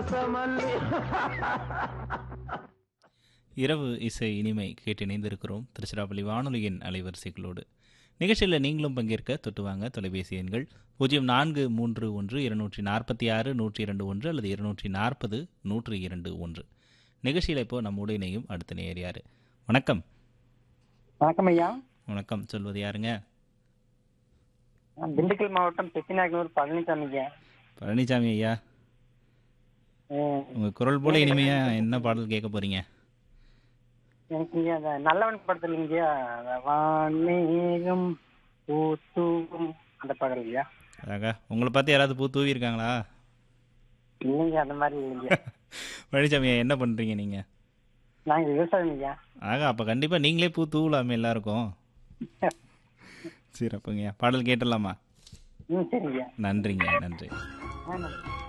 வாசமல்லி இரவு இசை இனிமை கேட்டு இணைந்திருக்கிறோம் திருச்சிராப்பள்ளி வானொலியின் அலைவரிசைகளோடு நிகழ்ச்சியில் நீங்களும் பங்கேற்க தொட்டு வாங்க தொலைபேசி எண்கள் பூஜ்ஜியம் நான்கு மூன்று ஒன்று இருநூற்றி நாற்பத்தி ஆறு நூற்றி இரண்டு ஒன்று அல்லது இருநூற்றி நாற்பது நூற்றி இரண்டு ஒன்று நிகழ்ச்சியில் இப்போ நம்மோடு இணையும் அடுத்த நேர் யார் வணக்கம் வணக்கம் ஐயா வணக்கம் சொல்வது யாருங்க நான் திண்டுக்கல் மாவட்டம் பெத்திநாயக்கனூர் பழனிசாமி ஐயா பழனிசாமி ஐயா ம், உங்கள் குரல் போல இனிமையா என்ன பாடல் கேட்க போறீங்க எனக்கு இங்க அந்த நல்லவன் படத்துல இங்கேயா அந்த வான்மேகம் பூத்தூவும் அந்த பாடல் ஐயா அழகா உங்களை பார்த்து யாராவது பூ தூவி இருக்காங்களா இல்லைங்க அந்த மாதிரி இல்லைங்க பழனிசாமி ஐயா என்ன பண்ணுறீங்க நீங்கள் நாங்க விவசாயம் ஐயா ஆகா அப்போ கண்டிப்பாக நீங்களே பூ தூவலாமே எல்லாருக்கும் சரி அப்போங்கய்யா பாடல் கேட்டுடலாமா ம் சரிங்க நன்றிங்க நன்றி ஆ நன்றி